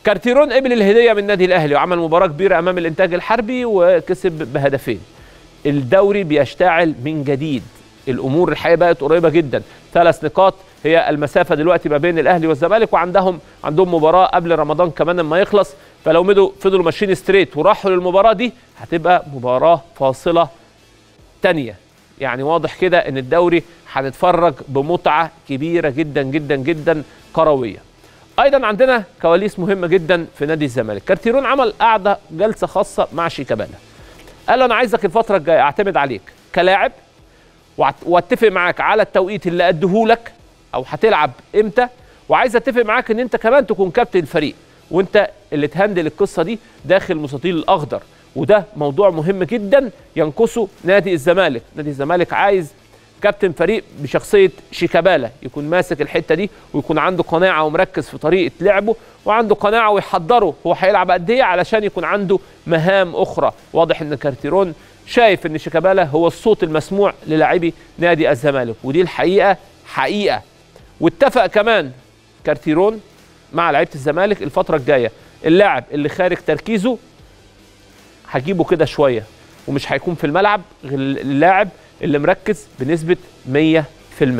كارتيرون قبل الهديه من النادي الاهلي وعمل مباراه كبيره امام الانتاج الحربي وكسب بهدفين الدوري بيشتعل من جديد الامور الحقيقه بقت قريبه جدا ثلاث نقاط هي المسافه دلوقتي ما بين الاهلي والزمالك وعندهم عندهم مباراه قبل رمضان كمان لما يخلص فلو مدوا فضلوا ماشيين ستريت وراحوا للمباراه دي هتبقى مباراه فاصله تانية يعني واضح كده ان الدوري هنتفرج بمتعه كبيره جدا جدا جدا كرويه ايضا عندنا كواليس مهمه جدا في نادي الزمالك كارتيرون عمل قعده جلسه خاصه مع شيكابالا قال له انا عايزك الفتره الجايه اعتمد عليك كلاعب وأت- واتفق معاك على التوقيت اللي اديهولك او هتلعب امتى وعايز اتفق معاك ان انت كمان تكون كابتن الفريق وانت اللي تهندل القصه دي داخل المستطيل الاخضر وده موضوع مهم جدا ينقصه نادي الزمالك نادي الزمالك عايز كابتن فريق بشخصيه شيكابالا يكون ماسك الحته دي ويكون عنده قناعه ومركز في طريقه لعبه وعنده قناعه ويحضره هو هيلعب قد ايه علشان يكون عنده مهام اخرى واضح ان كارتيرون شايف ان شيكابالا هو الصوت المسموع للاعبي نادي الزمالك ودي الحقيقه حقيقه واتفق كمان كارتيرون مع لعيبه الزمالك الفتره الجايه اللاعب اللي خارج تركيزه هجيبه كده شويه ومش هيكون في الملعب غير اللاعب اللي مركز بنسبه 100%